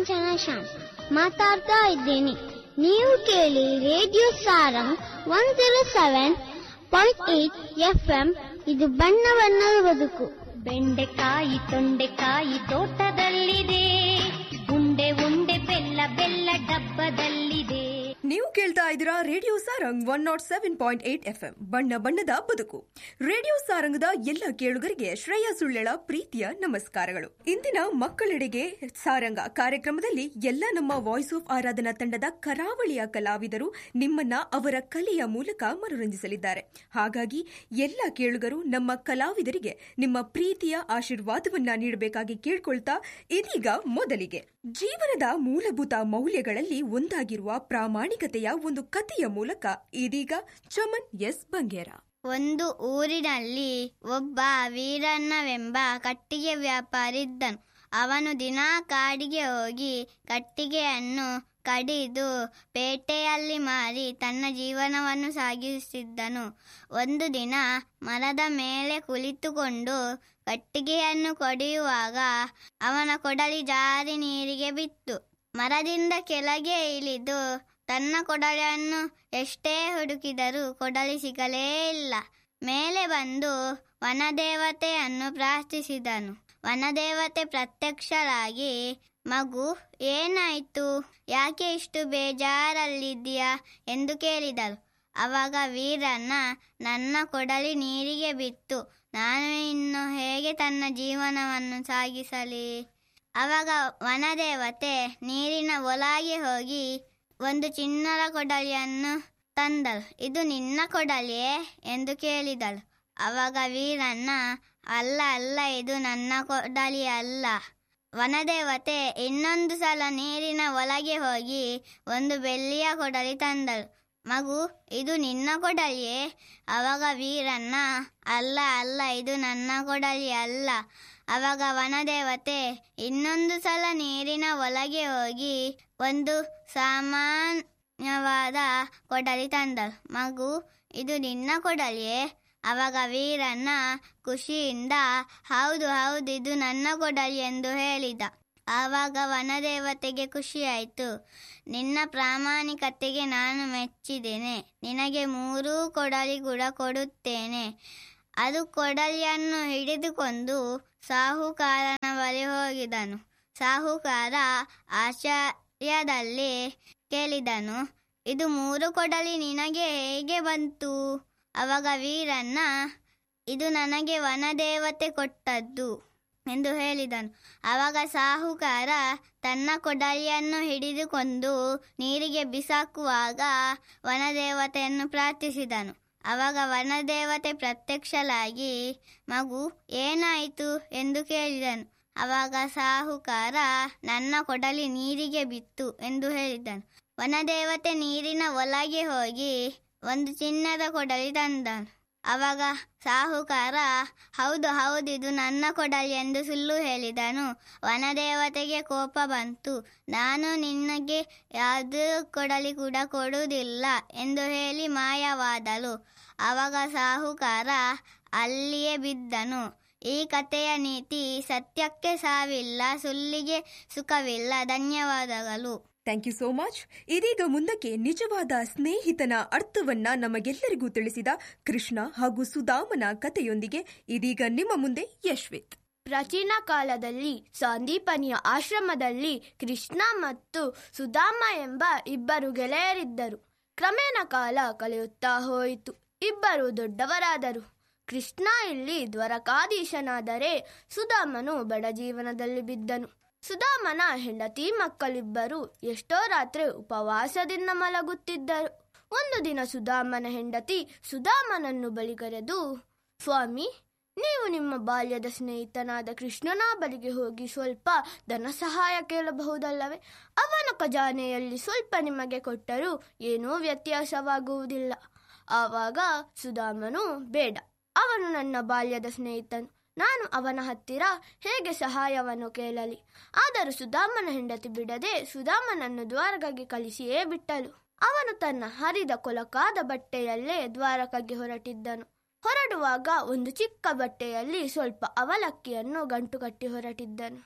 ಕಾಂಚನ ಶ್ಯಾಮ್ ಮಾತಾಡ್ತಾ ಇದ್ದೀನಿ ನೀವು ಕೇಳಿ radio Sarang one zero seven point eight F M ಇದು ಬಣ್ಣ ಬಣ್ಣದ ಬದುಕು ಬೆಂಡೆಕಾಯಿ ತೊಂಡೆಕಾಯಿ ತೋಟದಲ್ಲಿದೆ ಉಂಡೆ ಉಂಡೆ ಬೆಲ್ಲ ಬೆಲ್ಲ ಡಬ್ಬದಲ್ಲಿದೆ ನೀವು ಕೇಳ್ತಾ ಇದ್ದೀರಾ radio Sarang one nought seven point eight F M ಬಣ್ಣ ಬಣ್ಣದ ಬದುಕು ರೇಡಿಯೋ ಸಾರಂಗದ ಎಲ್ಲ ಕೇಳುಗರಿಗೆ ಶ್ರೇಯ ಸುಳ್ಳೆಳ ಪ್ರೀತಿಯ ನಮಸ್ಕಾರಗಳು ಇಂದಿನ ಮಕ್ಕಳೆಡೆಗೆ ಸಾರಂಗ ಕಾರ್ಯಕ್ರಮದಲ್ಲಿ ಎಲ್ಲ ನಮ್ಮ ವಾಯ್ಸ್ ಆಫ್ ಆರಾಧನಾ ತಂಡದ ಕರಾವಳಿಯ ಕಲಾವಿದರು ನಿಮ್ಮನ್ನ ಅವರ ಕಲೆಯ ಮೂಲಕ ಮನೋರಂಜಿಸಲಿದ್ದಾರೆ ಹಾಗಾಗಿ ಎಲ್ಲ ಕೇಳುಗರು ನಮ್ಮ ಕಲಾವಿದರಿಗೆ ನಿಮ್ಮ ಪ್ರೀತಿಯ ಆಶೀರ್ವಾದವನ್ನ ನೀಡಬೇಕಾಗಿ ಕೇಳ್ಕೊಳ್ತಾ ಇದೀಗ ಮೊದಲಿಗೆ ಜೀವನದ ಮೂಲಭೂತ ಮೌಲ್ಯಗಳಲ್ಲಿ ಒಂದಾಗಿರುವ ಪ್ರಾಮಾಣಿಕತೆಯ ಒಂದು ಕಥೆಯ ಮೂಲಕ ಇದೀಗ ಚಮನ್ ಎಸ್ ಬಂಗೇರ ಒಂದು ಊರಿನಲ್ಲಿ ಒಬ್ಬ ವೀರಣ್ಣವೆಂಬ ಕಟ್ಟಿಗೆ ವ್ಯಾಪಾರಿ ಇದ್ದನು ಅವನು ದಿನಾ ಕಾಡಿಗೆ ಹೋಗಿ ಕಟ್ಟಿಗೆಯನ್ನು ಕಡಿದು ಪೇಟೆಯಲ್ಲಿ ಮಾರಿ ತನ್ನ ಜೀವನವನ್ನು ಸಾಗಿಸುತ್ತಿದ್ದನು ಒಂದು ದಿನ ಮರದ ಮೇಲೆ ಕುಳಿತುಕೊಂಡು ಕಟ್ಟಿಗೆಯನ್ನು ಕೊಡೆಯುವಾಗ ಅವನ ಕೊಡಲಿ ಜಾರಿ ನೀರಿಗೆ ಬಿತ್ತು ಮರದಿಂದ ಕೆಳಗೆ ಇಳಿದು ತನ್ನ ಕೊಡಲಿಯನ್ನು ಎಷ್ಟೇ ಹುಡುಕಿದರೂ ಕೊಡಲಿ ಸಿಗಲೇ ಇಲ್ಲ ಮೇಲೆ ಬಂದು ವನದೇವತೆಯನ್ನು ಪ್ರಾರ್ಥಿಸಿದನು ವನದೇವತೆ ಪ್ರತ್ಯಕ್ಷರಾಗಿ ಮಗು ಏನಾಯ್ತು ಯಾಕೆ ಇಷ್ಟು ಬೇಜಾರಲ್ಲಿದ್ದೀಯಾ ಎಂದು ಕೇಳಿದಳು ಅವಾಗ ವೀರಣ್ಣ ನನ್ನ ಕೊಡಲಿ ನೀರಿಗೆ ಬಿತ್ತು ನಾನು ಇನ್ನು ಹೇಗೆ ತನ್ನ ಜೀವನವನ್ನು ಸಾಗಿಸಲಿ ಅವಾಗ ವನದೇವತೆ ನೀರಿನ ಒಳಗೆ ಹೋಗಿ ಒಂದು ಚಿನ್ನದ ಕೊಡಲಿಯನ್ನು ತಂದಳು ಇದು ನಿನ್ನ ಕೊಡಲಿಯೇ ಎಂದು ಕೇಳಿದಳು ಅವಾಗ ವೀರಣ್ಣ ಅಲ್ಲ ಅಲ್ಲ ಇದು ನನ್ನ ಕೊಡಲಿ ಅಲ್ಲ ವನದೇವತೆ ಇನ್ನೊಂದು ಸಲ ನೀರಿನ ಒಳಗೆ ಹೋಗಿ ಒಂದು ಬೆಳ್ಳಿಯ ಕೊಡಲಿ ತಂದಳು ಮಗು ಇದು ನಿನ್ನ ಕೊಡಲಿಯೇ ಅವಾಗ ವೀರಣ್ಣ ಅಲ್ಲ ಅಲ್ಲ ಇದು ನನ್ನ ಕೊಡಲಿ ಅಲ್ಲ ಅವಾಗ ವನದೇವತೆ ಇನ್ನೊಂದು ಸಲ ನೀರಿನ ಒಳಗೆ ಹೋಗಿ ಒಂದು ಸಾಮಾನ್ಯವಾದ ಕೊಡಲಿ ತಂದಳು ಮಗು ಇದು ನಿನ್ನ ಕೊಡಲಿಯೇ ಅವಾಗ ವೀರಣ್ಣ ಖುಷಿಯಿಂದ ಹೌದು ಹೌದು ಇದು ನನ್ನ ಕೊಡಲಿ ಎಂದು ಹೇಳಿದ ಆವಾಗ ವನದೇವತೆಗೆ ಖುಷಿಯಾಯಿತು ನಿನ್ನ ಪ್ರಾಮಾಣಿಕತೆಗೆ ನಾನು ಮೆಚ್ಚಿದ್ದೇನೆ ನಿನಗೆ ಮೂರೂ ಕೊಡಲಿ ಕೂಡ ಕೊಡುತ್ತೇನೆ ಅದು ಕೊಡಲಿಯನ್ನು ಹಿಡಿದುಕೊಂಡು ಸಾಹುಕಾರನ ಬಳಿ ಹೋಗಿದನು ಸಾಹುಕಾರ ಆಶ್ಚರ್ಯದಲ್ಲಿ ಕೇಳಿದನು ಇದು ಮೂರು ಕೊಡಲಿ ನಿನಗೆ ಹೇಗೆ ಬಂತು ಅವಾಗ ವೀರಣ್ಣ ಇದು ನನಗೆ ವನದೇವತೆ ಕೊಟ್ಟದ್ದು ಎಂದು ಹೇಳಿದನು ಆವಾಗ ಸಾಹುಕಾರ ತನ್ನ ಕೊಡಲಿಯನ್ನು ಹಿಡಿದುಕೊಂಡು ನೀರಿಗೆ ಬಿಸಾಕುವಾಗ ವನದೇವತೆಯನ್ನು ಪ್ರಾರ್ಥಿಸಿದನು ಆವಾಗ ವನದೇವತೆ ಪ್ರತ್ಯಕ್ಷಲಾಗಿ ಮಗು ಏನಾಯಿತು ಎಂದು ಕೇಳಿದನು ಆವಾಗ ಸಾಹುಕಾರ ನನ್ನ ಕೊಡಲಿ ನೀರಿಗೆ ಬಿತ್ತು ಎಂದು ಹೇಳಿದನು ವನದೇವತೆ ನೀರಿನ ಒಳಗೆ ಹೋಗಿ ಒಂದು ಚಿನ್ನದ ಕೊಡಲಿ ತಂದನು ಅವಾಗ ಸಾಹುಕಾರ ಹೌದು ಹೌದು ಇದು ನನ್ನ ಕೊಡಲಿ ಎಂದು ಸುಳ್ಳು ಹೇಳಿದನು ವನದೇವತೆಗೆ ಕೋಪ ಬಂತು ನಾನು ನಿನಗೆ ಯಾವುದೇ ಕೊಡಲಿ ಕೂಡ ಕೊಡುವುದಿಲ್ಲ ಎಂದು ಹೇಳಿ ಮಾಯವಾದಳು ಅವಾಗ ಸಾಹುಕಾರ ಅಲ್ಲಿಯೇ ಬಿದ್ದನು ಈ ಕಥೆಯ ನೀತಿ ಸತ್ಯಕ್ಕೆ ಸಾವಿಲ್ಲ ಸುಳ್ಳಿಗೆ ಸುಖವಿಲ್ಲ ಧನ್ಯವಾದಗಳು ಥ್ಯಾಂಕ್ ಯು ಸೋ ಮಚ್ ಇದೀಗ ಮುಂದಕ್ಕೆ ನಿಜವಾದ ಸ್ನೇಹಿತನ ಅರ್ಥವನ್ನ ನಮಗೆಲ್ಲರಿಗೂ ತಿಳಿಸಿದ ಕೃಷ್ಣ ಹಾಗೂ ಸುಧಾಮನ ಕಥೆಯೊಂದಿಗೆ ಇದೀಗ ನಿಮ್ಮ ಮುಂದೆ ಯಶ್ವಿತ್ ಪ್ರಾಚೀನ ಕಾಲದಲ್ಲಿ ಸಂದೀಪನಿಯ ಆಶ್ರಮದಲ್ಲಿ ಕೃಷ್ಣ ಮತ್ತು ಸುಧಾಮ ಎಂಬ ಇಬ್ಬರು ಗೆಳೆಯರಿದ್ದರು ಕ್ರಮೇಣ ಕಾಲ ಕಳೆಯುತ್ತಾ ಹೋಯಿತು ಇಬ್ಬರು ದೊಡ್ಡವರಾದರು ಕೃಷ್ಣ ಇಲ್ಲಿ ದ್ವರಕಾಧೀಶನಾದರೆ ಸುಧಾಮನು ಬಡ ಜೀವನದಲ್ಲಿ ಬಿದ್ದನು ಸುಧಾಮನ ಹೆಂಡತಿ ಮಕ್ಕಳಿಬ್ಬರು ಎಷ್ಟೋ ರಾತ್ರಿ ಉಪವಾಸದಿಂದ ಮಲಗುತ್ತಿದ್ದರು ಒಂದು ದಿನ ಸುಧಾಮನ ಹೆಂಡತಿ ಸುಧಾಮನನ್ನು ಬಳಿ ಕರೆದು ಸ್ವಾಮಿ ನೀವು ನಿಮ್ಮ ಬಾಲ್ಯದ ಸ್ನೇಹಿತನಾದ ಕೃಷ್ಣನ ಬಳಿಗೆ ಹೋಗಿ ಸ್ವಲ್ಪ ಧನ ಸಹಾಯ ಕೇಳಬಹುದಲ್ಲವೇ ಅವನ ಖಜಾನೆಯಲ್ಲಿ ಸ್ವಲ್ಪ ನಿಮಗೆ ಕೊಟ್ಟರೂ ಏನೂ ವ್ಯತ್ಯಾಸವಾಗುವುದಿಲ್ಲ ಆವಾಗ ಸುಧಾಮನು ಬೇಡ ಅವನು ನನ್ನ ಬಾಲ್ಯದ ಸ್ನೇಹಿತನು ನಾನು ಅವನ ಹತ್ತಿರ ಹೇಗೆ ಸಹಾಯವನ್ನು ಕೇಳಲಿ ಆದರೂ ಸುಧಾಮನ ಹೆಂಡತಿ ಬಿಡದೆ ಸುಧಾಮನನ್ನು ದ್ವಾರಕಗೆ ಕಳಿಸಿಯೇ ಬಿಟ್ಟಳು ಅವನು ತನ್ನ ಹರಿದ ಕೊಲಕಾದ ಬಟ್ಟೆಯಲ್ಲೇ ದ್ವಾರಕಗೆ ಹೊರಟಿದ್ದನು ಹೊರಡುವಾಗ ಒಂದು ಚಿಕ್ಕ ಬಟ್ಟೆಯಲ್ಲಿ ಸ್ವಲ್ಪ ಅವಲಕ್ಕಿಯನ್ನು ಗಂಟು ಕಟ್ಟಿ ಹೊರಟಿದ್ದನು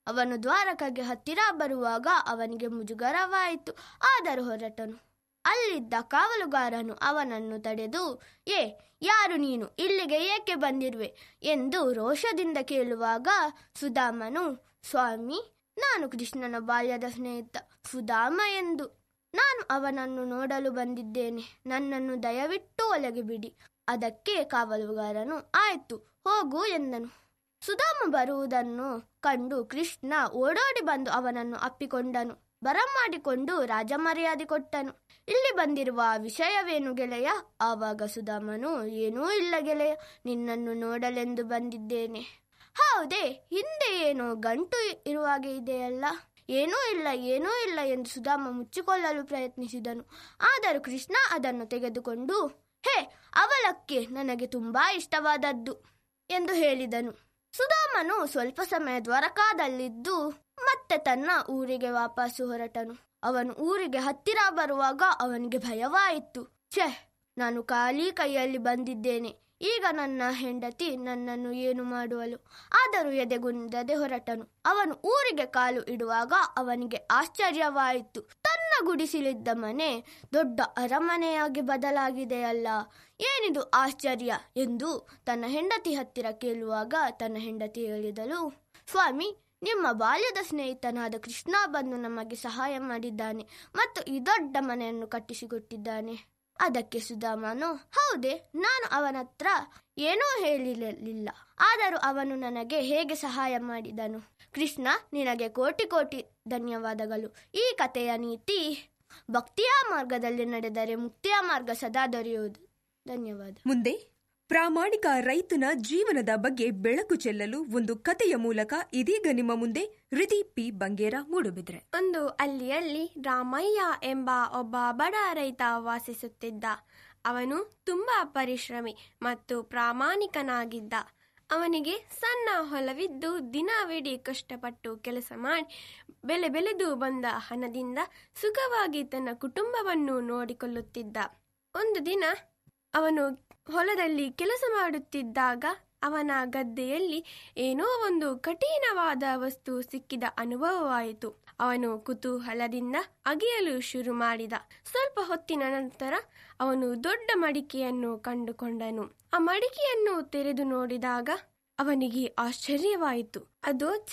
ಅವನು ದ್ವಾರಕಗೆ ಹತ್ತಿರ ಬರುವಾಗ ಅವನಿಗೆ ಮುಜುಗರವಾಯಿತು ಆದರೂ ಹೊರಟನು ಅಲ್ಲಿದ್ದ ಕಾವಲುಗಾರನು ಅವನನ್ನು ತಡೆದು ಏ ಯಾರು ನೀನು ಇಲ್ಲಿಗೆ ಏಕೆ ಬಂದಿರುವೆ ಎಂದು ರೋಷದಿಂದ ಕೇಳುವಾಗ ಸುಧಾಮನು ಸ್ವಾಮಿ ನಾನು ಕೃಷ್ಣನ ಬಾಲ್ಯದ ಸ್ನೇಹಿತ ಸುಧಾಮ ಎಂದು ನಾನು ಅವನನ್ನು ನೋಡಲು ಬಂದಿದ್ದೇನೆ ನನ್ನನ್ನು ದಯವಿಟ್ಟು ಒಳಗೆ ಬಿಡಿ ಅದಕ್ಕೆ ಕಾವಲುಗಾರನು ಆಯ್ತು ಹೋಗು ಎಂದನು ಸುಧಾಮ ಬರುವುದನ್ನು ಕಂಡು ಕೃಷ್ಣ ಓಡೋಡಿ ಬಂದು ಅವನನ್ನು ಅಪ್ಪಿಕೊಂಡನು ಬರಮಾಡಿಕೊಂಡು ರಾಜಮರ್ಯಾದೆ ಕೊಟ್ಟನು ಇಲ್ಲಿ ಬಂದಿರುವ ವಿಷಯವೇನು ಗೆಳೆಯ ಆವಾಗ ಸುಧಾಮನು ಏನೂ ಇಲ್ಲ ಗೆಳೆಯ ನಿನ್ನನ್ನು ನೋಡಲೆಂದು ಬಂದಿದ್ದೇನೆ ಹೌದೇ ಹಿಂದೆ ಏನೋ ಗಂಟು ಇರುವಾಗೆ ಇದೆಯಲ್ಲ ಏನೂ ಇಲ್ಲ ಏನೂ ಇಲ್ಲ ಎಂದು ಸುಧಾಮ ಮುಚ್ಚಿಕೊಳ್ಳಲು ಪ್ರಯತ್ನಿಸಿದನು ಆದರೂ ಕೃಷ್ಣ ಅದನ್ನು ತೆಗೆದುಕೊಂಡು ಹೇ ಅವಲಕ್ಕಿ ನನಗೆ ತುಂಬಾ ಇಷ್ಟವಾದದ್ದು ಎಂದು ಹೇಳಿದನು ಸುಧಾಮನು ಸ್ವಲ್ಪ ಸಮಯ ದ್ವಾರಕಾದಲ್ಲಿದ್ದು ಮತ್ತೆ ತನ್ನ ಊರಿಗೆ ವಾಪಸ್ಸು ಹೊರಟನು ಅವನು ಊರಿಗೆ ಹತ್ತಿರ ಬರುವಾಗ ಅವನಿಗೆ ಭಯವಾಯಿತು ಛೆ ನಾನು ಖಾಲಿ ಕೈಯಲ್ಲಿ ಬಂದಿದ್ದೇನೆ ಈಗ ನನ್ನ ಹೆಂಡತಿ ನನ್ನನ್ನು ಏನು ಮಾಡುವಳು ಆದರೂ ಎದೆಗುಂದದೆ ಹೊರಟನು ಅವನು ಊರಿಗೆ ಕಾಲು ಇಡುವಾಗ ಅವನಿಗೆ ಆಶ್ಚರ್ಯವಾಯಿತು ತನ್ನ ಗುಡಿಸಿಲಿದ್ದ ಮನೆ ದೊಡ್ಡ ಅರಮನೆಯಾಗಿ ಬದಲಾಗಿದೆಯಲ್ಲ ಏನಿದು ಆಶ್ಚರ್ಯ ಎಂದು ತನ್ನ ಹೆಂಡತಿ ಹತ್ತಿರ ಕೇಳುವಾಗ ತನ್ನ ಹೆಂಡತಿ ಹೇಳಿದಳು ಸ್ವಾಮಿ ನಿಮ್ಮ ಬಾಲ್ಯದ ಸ್ನೇಹಿತನಾದ ಕೃಷ್ಣ ಬಂದು ನಮಗೆ ಸಹಾಯ ಮಾಡಿದ್ದಾನೆ ಮತ್ತು ಈ ದೊಡ್ಡ ಮನೆಯನ್ನು ಕಟ್ಟಿಸಿಕೊಟ್ಟಿದ್ದಾನೆ ಅದಕ್ಕೆ ಸುಧಾಮನು ಹೌದೇ ನಾನು ಅವನ ಹತ್ರ ಏನೂ ಹೇಳಿರಲಿಲ್ಲ ಆದರೂ ಅವನು ನನಗೆ ಹೇಗೆ ಸಹಾಯ ಮಾಡಿದನು ಕೃಷ್ಣ ನಿನಗೆ ಕೋಟಿ ಕೋಟಿ ಧನ್ಯವಾದಗಳು ಈ ಕಥೆಯ ನೀತಿ ಭಕ್ತಿಯ ಮಾರ್ಗದಲ್ಲಿ ನಡೆದರೆ ಮುಕ್ತಿಯ ಮಾರ್ಗ ಸದಾ ದೊರೆಯುವುದು ಧನ್ಯವಾದ ಮುಂದೆ ಪ್ರಾಮಾಣಿಕ ರೈತನ ಜೀವನದ ಬಗ್ಗೆ ಬೆಳಕು ಚೆಲ್ಲಲು ಒಂದು ಕಥೆಯ ಮೂಲಕ ಇದೀಗ ನಿಮ್ಮ ಮುಂದೆ ಹೃದಿ ಪಿ ಬಂಗೇರ ಮೂಡುಬಿದ್ರೆ ಒಂದು ಹಳ್ಳಿಯಲ್ಲಿ ರಾಮಯ್ಯ ಎಂಬ ಒಬ್ಬ ಬಡ ರೈತ ವಾಸಿಸುತ್ತಿದ್ದ ಅವನು ತುಂಬಾ ಪರಿಶ್ರಮಿ ಮತ್ತು ಪ್ರಾಮಾಣಿಕನಾಗಿದ್ದ ಅವನಿಗೆ ಸಣ್ಣ ಹೊಲವಿದ್ದು ದಿನವಿಡೀ ಕಷ್ಟಪಟ್ಟು ಕೆಲಸ ಮಾಡಿ ಬೆಲೆ ಬೆಳೆದು ಬಂದ ಹಣದಿಂದ ಸುಖವಾಗಿ ತನ್ನ ಕುಟುಂಬವನ್ನು ನೋಡಿಕೊಳ್ಳುತ್ತಿದ್ದ ಒಂದು ದಿನ ಅವನು ಹೊಲದಲ್ಲಿ ಕೆಲಸ ಮಾಡುತ್ತಿದ್ದಾಗ ಅವನ ಗದ್ದೆಯಲ್ಲಿ ಏನೋ ಒಂದು ಕಠಿಣವಾದ ವಸ್ತು ಸಿಕ್ಕಿದ ಅನುಭವವಾಯಿತು ಅವನು ಕುತೂಹಲದಿಂದ ಅಗೆಯಲು ಶುರು ಮಾಡಿದ ಸ್ವಲ್ಪ ಹೊತ್ತಿನ ನಂತರ ಅವನು ದೊಡ್ಡ ಮಡಿಕೆಯನ್ನು ಕಂಡುಕೊಂಡನು ಆ ಮಡಿಕೆಯನ್ನು ತೆರೆದು ನೋಡಿದಾಗ ಅವನಿಗೆ ಆಶ್ಚರ್ಯವಾಯಿತು ಅದು